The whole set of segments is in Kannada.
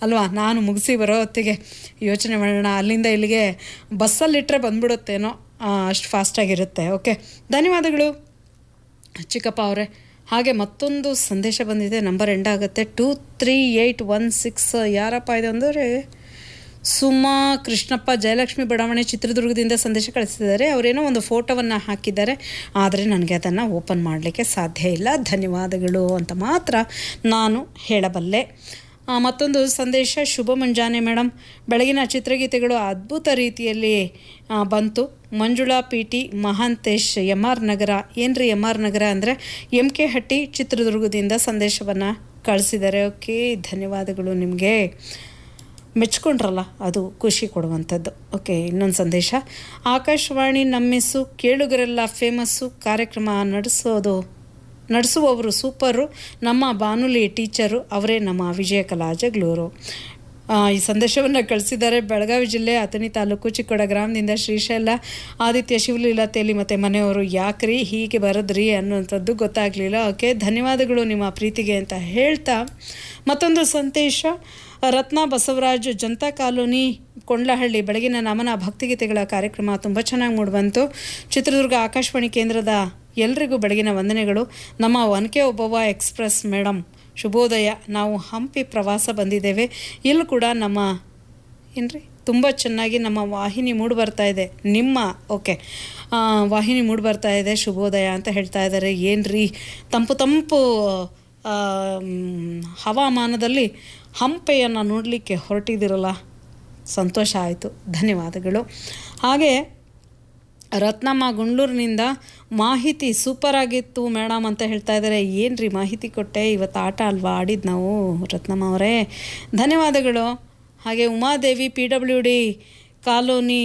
ಅಲ್ವಾ ನಾನು ಮುಗಿಸಿ ಬರೋ ಹೊತ್ತಿಗೆ ಯೋಚನೆ ಮಾಡೋಣ ಅಲ್ಲಿಂದ ಇಲ್ಲಿಗೆ ಬಸ್ಸಲ್ಲಿಟ್ಟರೆ ಬಂದ್ಬಿಡುತ್ತೇನೋ ಅಷ್ಟು ಫಾಸ್ಟಾಗಿರುತ್ತೆ ಓಕೆ ಧನ್ಯವಾದಗಳು ಚಿಕ್ಕಪ್ಪ ಅವರೇ ಹಾಗೆ ಮತ್ತೊಂದು ಸಂದೇಶ ಬಂದಿದೆ ನಂಬರ್ ಎಂಡ್ ಆಗುತ್ತೆ two three eight one six ಯಾರಪ್ಪ ಇದು ಅಂದರೆ ಸುಮಾ ಕೃಷ್ಣಪ್ಪ ಜಯಲಕ್ಷ್ಮಿ ಬಡಾವಣೆ ಚಿತ್ರದುರ್ಗದಿಂದ ಸಂದೇಶ ಕಳಿಸಿದ್ದಾರೆ ಅವರೇನೋ ಒಂದು ಫೋಟೋವನ್ನು ಹಾಕಿದ್ದಾರೆ ಆದರೆ ನನಗೆ ಅದನ್ನು ಓಪನ್ ಮಾಡಲಿಕ್ಕೆ ಸಾಧ್ಯ ಇಲ್ಲ ಧನ್ಯವಾದಗಳು ಅಂತ ಮಾತ್ರ ನಾನು ಹೇಳಬಲ್ಲೆ ಆ, ಮತ್ತೊಂದು ಸಂದೇಶ ಶುಭ ಮುಂಜಾನೆ ಮೇಡಮ್ ಬೆಳಗಿನ ಚಿತ್ರಗೀತೆಗಳು ಅದ್ಭುತ ರೀತಿಯಲ್ಲಿ ಆ, ಬಂತು Manjula P T Mahantesh M R Nagar ಏನ್ರಿ ಎಮ್ ಆರ್ ನಗರ ಅಂದರೆ ಎಮ್ ಕೆ ಹಟ್ಟಿ ಚಿತ್ರದುರ್ಗದಿಂದ ಸಂದೇಶವನ್ನು ಕಳಿಸಿದ್ದಾರೆ ಓಕೆ ಧನ್ಯವಾದಗಳು ನಿಮಗೆ ಮೆಚ್ಕೊಂಡ್ರಲ್ಲ ಅದು ಖುಷಿ ಕೊಡುವಂಥದ್ದು ಓಕೆ ಇನ್ನೊಂದು ಸಂದೇಶ ಆಕಾಶವಾಣಿ ನಮ್ಮಿಸು ಕೇಳುಗರೆಲ್ಲ ಫೇಮಸ್ಸು ಕಾರ್ಯಕ್ರಮ ನಡೆಸೋದು ನಡೆಸುವವರು ಸೂಪರು ನಮ್ಮ ಬಾನುಲಿ ಟೀಚರು ಅವರೇ ನಮ್ಮ ವಿಜಯ ಕಲಾ ಜಗಳೂರು ಆ, ಈ ಸಂದೇಶವನ್ನು ಕಳಿಸಿದ್ದಾರೆ ಬೆಳಗಾವಿ ಜಿಲ್ಲೆ ಅಥಣಿ ತಾಲೂಕು ಚಿಕ್ಕೋಡ ಗ್ರಾಮದಿಂದ ಶ್ರೀಶೈಲ ಆದಿತ್ಯ ಶಿವಲೀಲಾತೆಯಲ್ಲಿ ಮತ್ತು ಮನೆಯವರು ಯಾಕ್ರಿ ಹೀಗೆ ಬರದ್ರಿ ಅನ್ನುವಂಥದ್ದು ಗೊತ್ತಾಗಲಿಲ್ಲ ಓಕೆ ಧನ್ಯವಾದಗಳು ನಿಮ್ಮ ಪ್ರೀತಿಗೆ ಅಂತ ಹೇಳ್ತಾ ಮತ್ತೊಂದು ಸಂದೇಶ ರತ್ನ ಬಸವರಾಜ್ ಜನತಾ ಕಾಲೋನಿ ಕೊಂಡ್ಲಹಳ್ಳಿ ಬೆಳಗಿನ ನಮನ ಭಕ್ತಿಗೀತೆಗಳ ಕಾರ್ಯಕ್ರಮ ತುಂಬ ಚೆನ್ನಾಗಿ ಮೂಡಿಬಂತು ಚಿತ್ರದುರ್ಗ ಆಕಾಶವಾಣಿ ಕೇಂದ್ರದ ಎಲ್ರಿಗೂ ಬೆಳಗಿನ ವಂದನೆಗಳು ನಮ್ಮ ಒನಕೆ ಒಬ್ಬವ್ವ ಎಕ್ಸ್ಪ್ರೆಸ್ ಮೇಡಮ್ ಶುಭೋದಯ ನಾವು ಹಂಪಿ ಪ್ರವಾಸ ಬಂದಿದ್ದೇವೆ ಇಲ್ಲೂ ಕೂಡ ನಮ್ಮ ಏನ್ರಿ ತುಂಬ ಚೆನ್ನಾಗಿ ನಮ್ಮ ವಾಹಿನಿ ಮೂಡಿ ಬರ್ತಾ ಇದೆ ನಿಮ್ಮ ಓಕೆ ಆ, ವಾಹಿನಿ ಮೂಡಿ ಬರ್ತಾ ಇದೆ ಶುಭೋದಯ ಅಂತ ಹೇಳ್ತಾ ಇದ್ದಾರೆ ಏನ್ರಿ ತಂಪು ತಂಪು ಆ, ಮ್, ಹವಾಮಾನದಲ್ಲಿ ಹಂಪೆಯನ್ನು ನೋಡಲಿಕ್ಕೆ ಹೊರಟಿದ್ದೀರಲ್ಲ ಸಂತೋಷ ಆಯಿತು ಧನ್ಯವಾದಗಳು ಹಾಗೆ ರತ್ನಮ್ಮ ಗುಂಡ್ಲೂರಿನಿಂದ ಮಾಹಿತಿ ಸೂಪರ್ ಆಗಿತ್ತು ಮೇಡಮ್ ಅಂತ ಹೇಳ್ತಾ ಇದ್ದಾರೆ ಏನು ರೀ ಮಾಹಿತಿ ಕೊಟ್ಟೆ ಇವತ್ತು ಆಟ ಅಲ್ವಾ ಆಡಿದ್ದು ನಾವು ರತ್ನಮ್ಮ ಅವರೇ ಧನ್ಯವಾದಗಳು ಹಾಗೆ Umadevi P W D colony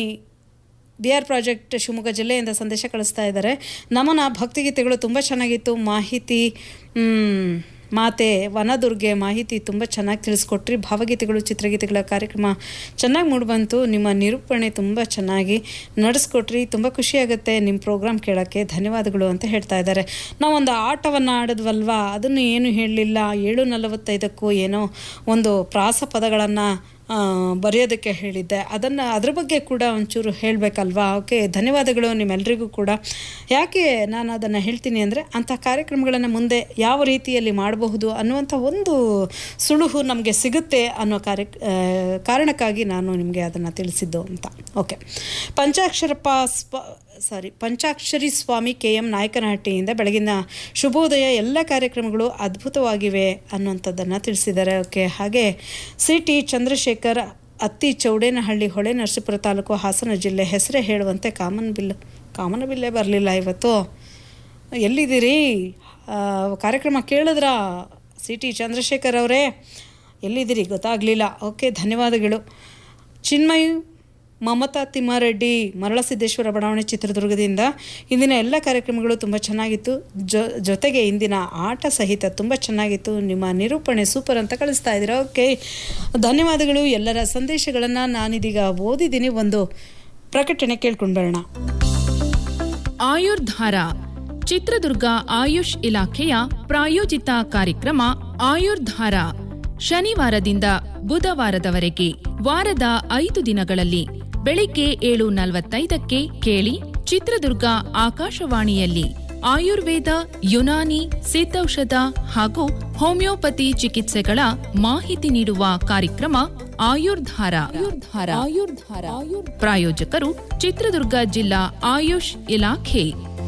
B R project Shivamogga ಜಿಲ್ಲೆಯಿಂದ ಸಂದೇಶ ಕಳಿಸ್ತಾ ಇದ್ದಾರೆ ನಮನ ಭಕ್ತಿಗೀತೆಗಳು ತುಂಬ ಚೆನ್ನಾಗಿತ್ತು ಮಾಹಿತಿ ಮ್, ಮಾತೆ ವನದುರ್ಗೆ ಮಾಹಿತಿ ತುಂಬ ಚೆನ್ನಾಗಿ ತಿಳಿಸ್ಕೊಟ್ರಿ ಭಾವಗೀತೆಗಳು ಚಿತ್ರಗೀತೆಗಳ ಕಾರ್ಯಕ್ರಮ ಚೆನ್ನಾಗಿ ಮೂಡಿಬಂತು ನಿಮ್ಮ ನಿರೂಪಣೆ ತುಂಬ ಚೆನ್ನಾಗಿ ನಡೆಸ್ಕೊಟ್ರಿ ತುಂಬ ಖುಷಿಯಾಗುತ್ತೆ ನಿಮ್ಮ ಪ್ರೋಗ್ರಾಮ್ ಕೇಳೋಕ್ಕೆ ಧನ್ಯವಾದಗಳು ಅಂತ ಹೇಳ್ತಾ ಇದ್ದಾರೆ ನಾವೊಂದು ಆಟವನ್ನು ಆಡಿದ್ವಲ್ವಾ ಅದನ್ನು ಏನು ಹೇಳಲಿಲ್ಲ ಏಳು ನಲವತ್ತೈದಕ್ಕೂ ಏನೋ ಒಂದು ಪ್ರಾಸ ಪದಗಳನ್ನು ಬರೆಯೋದಕ್ಕೆ ಹೇಳಿದ್ದೆ ಅದನ್ನು ಅದ್ರ ಬಗ್ಗೆ ಕೂಡ ಒಂಚೂರು ಹೇಳಬೇಕಲ್ವಾ ಓಕೆ ಧನ್ಯವಾದಗಳು ನಿಮ್ಮೆಲ್ಲರಿಗೂ ಕೂಡ ಯಾಕೆ ನಾನು ಅದನ್ನು ಹೇಳ್ತೀನಿ ಅಂದರೆ ಅಂಥ ಕಾರ್ಯಕ್ರಮಗಳನ್ನು ಮುಂದೆ ಯಾವ ರೀತಿಯಲ್ಲಿ ಮಾಡಬಹುದು ಅನ್ನುವಂಥ ಒಂದು ಸುಳುಹು ನಮಗೆ ಸಿಗುತ್ತೆ ಅನ್ನೋ ಕಾರ್ಯ ಆ, ಕಾರಣಕ್ಕಾಗಿ ನಾನು ನಿಮಗೆ ಅದನ್ನು ತಿಳಿಸಿದ್ದು ಅಂತ ಓಕೆ ಪಂಚಾಕ್ಷರಪ್ಪ ಸ್ವ ಸಾರಿ ಪಂಚಾಕ್ಷರಿ ಸ್ವಾಮಿ ಕೆ ಎಂ ನಾಯಕನಹಟ್ಟಿಯಿಂದ ಬೆಳಗಿನ ಶುಭೋದಯ ಎಲ್ಲ ಕಾರ್ಯಕ್ರಮಗಳು ಅದ್ಭುತವಾಗಿವೆ ಅನ್ನುವಂಥದ್ದನ್ನು ತಿಳಿಸಿದ್ದಾರೆ ಓಕೆ ಹಾಗೆ ಸಿ ಟಿ ಚಂದ್ರಶೇಖರ್ ಅತ್ತಿ ಚೌಡೇನಹಳ್ಳಿ ಹೊಳೆ ನರಸೀಪುರ ತಾಲೂಕು ಹಾಸನ ಜಿಲ್ಲೆ ಹೆಸರೇ ಹೇಳುವಂತೆ ಕಾಮನ್ ಬಿಲ್ ಕಾಮನ್ ಬಿಲ್ಲೇ ಬರಲಿಲ್ಲ ಇವತ್ತು ಎಲ್ಲಿದ್ದೀರಿ ಆ, ಕಾರ್ಯಕ್ರಮ ಕೇಳಿದ್ರಾ ಸಿ ಟಿ ಚಂದ್ರಶೇಖರ್ ಅವರೇ ಎಲ್ಲಿದ್ದೀರಿ ಗೊತ್ತಾಗಲಿಲ್ಲ ಓಕೆ ಧನ್ಯವಾದಗಳು ಚಿನ್ಮಯ್ ಮಮತಾ ತಿಮ್ಮಾರೆಡ್ಡಿ ಮರಳಸಿದ್ದೇಶ್ವರ ಬಡಾವಣೆ ಚಿತ್ರದುರ್ಗದಿಂದ ಇಂದಿನ ಎಲ್ಲ ಕಾರ್ಯಕ್ರಮಗಳು ತುಂಬ ಚೆನ್ನಾಗಿತ್ತು ಜೊ ಜೊತೆಗೆ ಇಂದಿನ ಆಟ ಸಹಿತ ತುಂಬ ಚೆನ್ನಾಗಿತ್ತು ನಿಮ್ಮ ನಿರೂಪಣೆ ಸೂಪರ್ ಅಂತ ಕಳಿಸ್ತಾ ಇದ್ದೀರಾ ಓಕೆ ಧನ್ಯವಾದಗಳು ಎಲ್ಲರ ಸಂದೇಶಗಳನ್ನು ನಾನಿದೀಗ ಓದಿದ್ದೀನಿ ಒಂದು ಪ್ರಕಟಣೆ ಕೇಳ್ಕೊಂಡು ಬರೋಣ ಆಯುರ್ಧಾರ ಚಿತ್ರದುರ್ಗ ಆಯುಷ್ ಇಲಾಖೆಯ ಪ್ರಾಯೋಜಿತ ಕಾರ್ಯಕ್ರಮ ಆಯುರ್ಧಾರ ಶನಿವಾರದಿಂದ ಬುಧವಾರದವರೆಗೆ ವಾರದ ಐದು ದಿನಗಳಲ್ಲಿ ಬೆಳಿಗ್ಗೆ ಏಳು ನಲವತ್ತೈದಕ್ಕೆ ಕೇಳಿ ಚಿತ್ರದುರ್ಗ ಆಕಾಶವಾಣಿಯಲ್ಲಿ ಆಯುರ್ವೇದ ಯುನಾನಿ ಸಿದ್ಧೌಷಧ ಹಾಗೂ ಹೋಮಿಯೋಪತಿ ಚಿಕಿತ್ಸೆಗಳ ಮಾಹಿತಿ ನೀಡುವ ಕಾರ್ಯಕ್ರಮ ಆಯುರ್ಧಾರ ಆಯುರ್ಧಾರ ಆಯುರ್ಧಾರ ಪ್ರಾಯೋಜಕರು ಚಿತ್ರದುರ್ಗ ಜಿಲ್ಲಾ ಆಯುಷ್ ಇಲಾಖೆ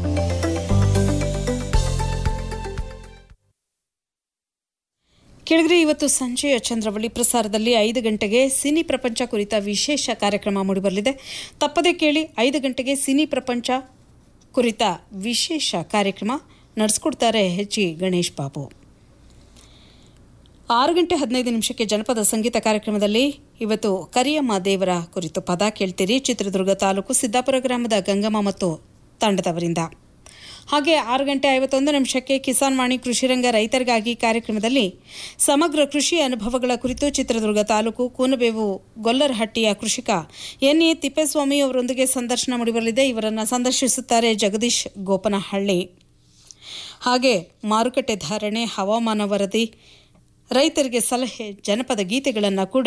ಕೆಳಗರೆ ಇವತ್ತು ಸಂಜೆಯ ಚಂದ್ರವಳ್ಳಿ ಪ್ರಸಾರದಲ್ಲಿ ಐದು ಗಂಟೆಗೆ ಸಿನಿ ಪ್ರಪಂಚ ಕುರಿತ ವಿಶೇಷ ಕಾರ್ಯಕ್ರಮ ಮೂಡಿಬರಲಿದೆ ತಪ್ಪದೆ ಕೇಳಿ ಐದು ಗಂಟೆಗೆ ಸಿನಿ ಪ್ರಪಂಚ ಕುರಿತ ವಿಶೇಷ ಕಾರ್ಯಕ್ರಮ ನಡೆಸ್ಕೊಡ್ತಾರೆ ಎಚ್ ಇ ಗಣೇಶ್ ಬಾಬು ಆರು ಗಂಟೆ ಹದಿನೈದು ನಿಮಿಷಕ್ಕೆ ಜನಪದ ಸಂಗೀತ ಕಾರ್ಯಕ್ರಮದಲ್ಲಿ ಇವತ್ತು ಕರಿಯಮ್ಮ ದೇವರ ಕುರಿತು ಪದ ಕೇಳ್ತೀರಿ ಚಿತ್ರದುರ್ಗ ತಾಲೂಕು ಸಿದ್ದಾಪುರ ಗ್ರಾಮದ ಗಂಗಮ್ಮ ಮತ್ತು ತಂಡದವರಿಂದ ಹಾಗೆ ಆರು ಗಂಟೆ ಐವತ್ತೊಂದು ನಿಮಿಷಕ್ಕೆ ಕಿಸಾನ್ ವಾಣಿ ಕೃಷಿರಂಗ ರೈತರಿಗಾಗಿ ಕಾರ್ಯಕ್ರಮದಲ್ಲಿ ಸಮಗ್ರ ಕೃಷಿ ಅನುಭವಗಳ ಕುರಿತು ಚಿತ್ರದುರ್ಗ ತಾಲೂಕು ಕೂನಬೇವು ಗೊಲ್ಲರಹಟ್ಟಿಯ ಕೃಷಿಕ ಎನ್ ಎ ತಿಪ್ಪೇಸ್ವಾಮಿ ಅವರೊಂದಿಗೆ ಸಂದರ್ಶನ ಮೂಡಿಬರಲಿದೆ ಇವರನ್ನು ಸಂದರ್ಶಿಸುತ್ತಾರೆ ಜಗದೀಶ್ ಗೋಪನಹಳ್ಳಿ ಹಾಗೆ ಮಾರುಕಟ್ಟೆ ಧಾರಣೆ ಹವಾಮಾನ ವರದಿ ರೈತರಿಗೆ ಸಲಹೆ ಜನಪದ ಗೀತೆಗಳನ್ನು ಕೂಡ